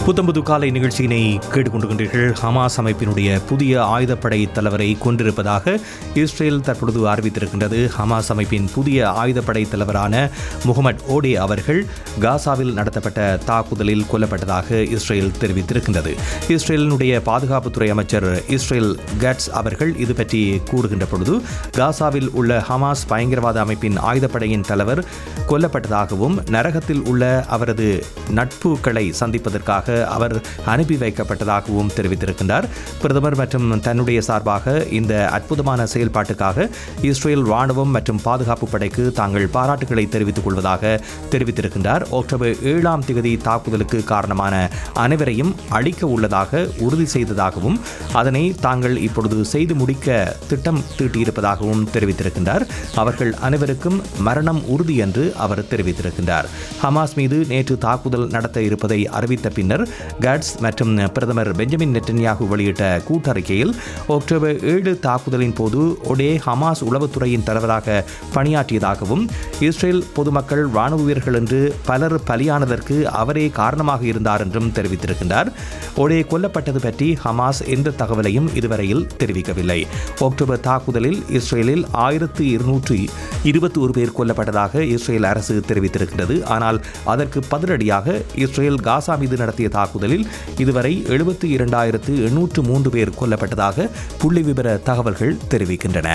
புத்தம்புது காலை நிகழ்ச்சியினை கேட்டுக்கொண்டிருக்கின்றீர்கள் ஹமாஸ் அமைப்பினுடைய புதிய ஆயுதப்படை தலைவரை கொண்டிருப்பதாக இஸ்ரேல் தற்பொழுது அறிவித்திருக்கின்றது ஹமாஸ் அமைப்பின் புதிய ஆயுதப்படை தலைவரான முகமது ஓடே அவர்கள் காசாவில் நடத்தப்பட்ட தாக்குதலில் கொல்லப்பட்டதாக இஸ்ரேல் தெரிவித்திருக்கின்றது இஸ்ரேலினுடைய பாதுகாப்புத்துறை அமைச்சர் இஸ்ரேல் கட்ஸ் அவர்கள் இது பற்றி கூறுகின்ற பொழுது காசாவில் உள்ள ஹமாஸ் பயங்கரவாத அமைப்பின் ஆயுதப்படையின் தலைவர் கொல்லப்பட்டதாகவும் நரகத்தில் உள்ள அவரது நட்புகளை சந்திப்பதற்காக அவர் அனுப்பி வைக்கப்பட்டதாகவும் தெரிவித்திருக்கின்றார் பிரதமர் மற்றும் தன்னுடைய சார்பாக இந்த அற்புதமான செயல்பாட்டுக்காக இஸ்ரேல் ராணுவம் மற்றும் பாதுகாப்பு படைக்கு தாங்கள் பாராட்டுகளை தெரிவித்துக் கொள்வதாக தெரிவித்திருக்கின்றார் அக்டோபர் ஏழாம் தேதி தாக்குதலுக்கு காரணமான அனைவரையும் அழிக்க உள்ளதாக உறுதி செய்ததாகவும் அதனை தாங்கள் இப்பொழுது செய்து முடிக்க திட்டம் தீட்டியிருப்பதாகவும் தெரிவித்திருக்கின்றார் அவர்கள் அனைவருக்கும் மரணம் உறுதி என்று அவர் தெரிவித்திருக்கின்றார் ஹமாஸ் மீது நேற்று தாக்குதல் நடத்த இருப்பதை அறிவித்த பின்னர் கட்ஸ் மற்றும் பிரதமர் பெஞ்சமின் நெட்டன்யாகு வெளியிட்ட கூட்டறிக்கையில் அக்டோபர் ஏழு தாக்குதலின் போது ஒடே ஹமாஸ் உளவுத்துறையின் தலைவராக பணியாற்றியதாகவும் இஸ்ரேல் பொதுமக்கள் ராணுவ வீரர்கள் என்று பலர் பலியானதற்கு அவரே காரணமாக இருந்தார் என்றும் தெரிவித்திருக்கின்றார் ஒடே கொல்லப்பட்டது பற்றி ஹமாஸ் எந்த தகவலையும் இதுவரையில் தெரிவிக்கவில்லை அக்டோபர் தாக்குதலில் இஸ்ரேலில் ஆயிரத்து இருநூற்றி இருபத்தி ஒரு பேர் கொல்லப்பட்டதாக இஸ்ரேல் அரசு தெரிவித்திருக்கிறது ஆனால் அதற்கு பதிலடியாக இஸ்ரேல் காசா மீது நடத்திய தாக்குதலில் இதுவரை எழுபத்தி இரண்டாயிரத்து எண்ணூற்று மூன்று பேர் கொல்லப்பட்டதாக புள்ளி விவர தகவல்கள் தெரிவிக்கின்றன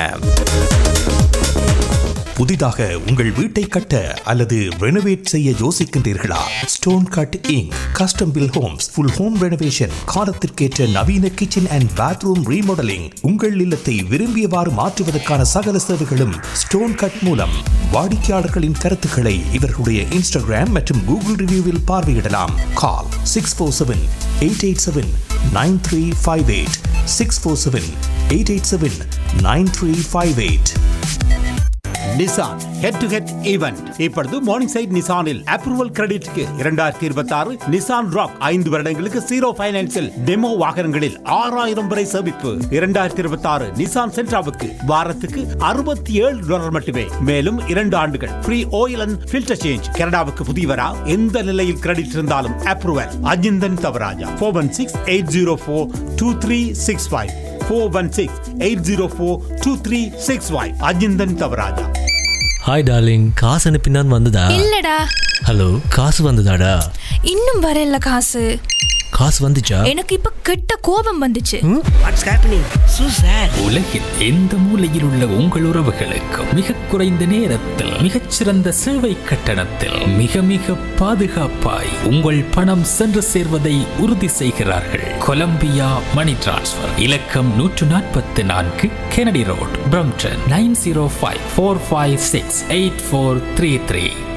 புதிதாக உங்கள் வீட்டை கட்ட அல்லது ரெனோவேட் செய்ய யோசிக்கின்றீர்களா stone cut Inc custom build homes full home renovation காலத்திற்கேற்ற நவீன கிச்சன் அண்ட் பாத்ரூம் ரீமாடலிங் உங்கள் இல்லத்தை விரும்பியவாறு மாற்றுவதற்கான சகல சேவைகளும் ஸ்டோன் கட் மூலம் வாடிக்கையாளர்களின் கருத்துக்களை இவர்களுடைய இன்ஸ்டாகிராம் மற்றும் கூகுள் ரிவ்யூவில் பார்வையிடலாம் call six four seven eight eight seven nine three five eight six four seven eight eight seven nine three five eight Nissan head to head event இப்பொழுது மார்னிங் சைட் நிசானில் approval கிரெடிட்க்கு இரண்டாயிரத்தி இருபத்தி ஆறு Nissan rock ஐந்து வருடங்களுக்கு zero பைனான்சில் demo வாகனங்களில் ஆறாயிரம் வரை சேமிப்பு இரண்டாயிரத்தி இருபத்தி ஆறு நிசான் சென்ட்ராவுக்கு வாரத்துக்கு அறுபத்தி ஏழு டாலர் மட்டுமே மேலும் இரண்டு ஆண்டுகள் free oil and filter change கனடாவுக்கு புதியவரா எந்த நிலையில் கிரெடிட் இருந்தாலும் approval Ajinthan Thavarajah four one six eight zero four two three six five four one six eight zero four two three six five Ajinthan Thavarajah hi darling காசு அனுப்பினான் வந்ததா இல்லடா ஹலோ காசு வந்ததாடா இன்னும் வரல காசு காசு வந்துச்சா எனக்கு இப்ப கெட்ட கோபம் வந்துச்சு வாட்ஸ் ஹேப்பனிங் சூ சார் உலகில் எந்த மூலையில் உள்ள உங்கள் உறவுகளுக்கும் மிக குறைந்த நேரத்தில் மிகச்சிறந்த சேவை கட்டணத்தில் மிக மிக பாதுகாப்பாய் உங்கள் பணம் சென்று சேர்வதை உறுதி செய்கிறார்கள் கொலம்பியா மணி டிரான்ஸ்ஃபர் இலக்கம் நூற்று நாற்பத்தி நான்கு Kennedy road Brampton nine zero five four five six eight four three three